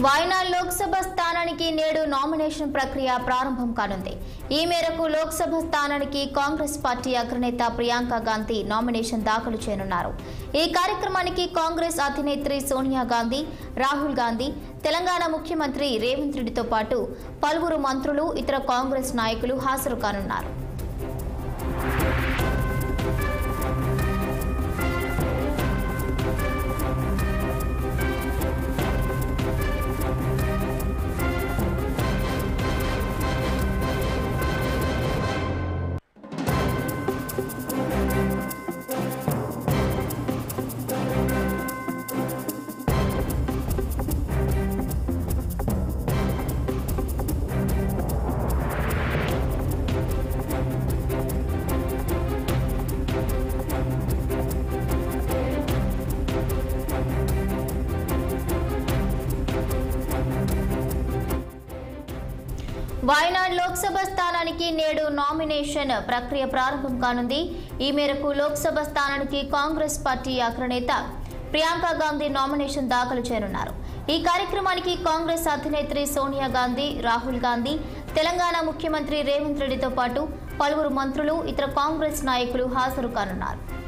వాయనాడ్ లోక్సభ స్థానానికి నేడు నామినేషన్ ప్రక్రియ ప్రారంభం కానుంది ఈ మేరకు లోక్సభ స్థానానికి కాంగ్రెస్ పార్టీ అగ్రనేత ప్రియాంక గాంధీ నామినేషన్ దాఖలు చేయనున్నారు ఈ కార్యక్రమానికి కాంగ్రెస్ అధినేత్రి సోనియా గాంధీ రాహుల్ గాంధీ తెలంగాణ ముఖ్యమంత్రి రేవంత్ రెడ్డితో పాటు పలువురు మంత్రులు ఇతర కాంగ్రెస్ నాయకులు హాజరు కానున్నారు వాయనాడ్ లోక్సభ స్థానానికి నేడు నామినేషన్ ప్రక్రియ ప్రారంభం కానుంది ఈ మేరకు లోక్సభ స్థానానికి కాంగ్రెస్ పార్టీ అగ్రనేత ప్రియాంక గాంధీ నామినేషన్ దాఖలు చేయనున్నారు ఈ కార్యక్రమానికి కాంగ్రెస్ అధినేత్రి సోనియా గాంధీ రాహుల్ గాంధీ తెలంగాణ ముఖ్యమంత్రి రేవంత్ రెడ్డితో పాటు పలువురు మంత్రులు ఇతర కాంగ్రెస్ నాయకులు హాజరు కానున్నారు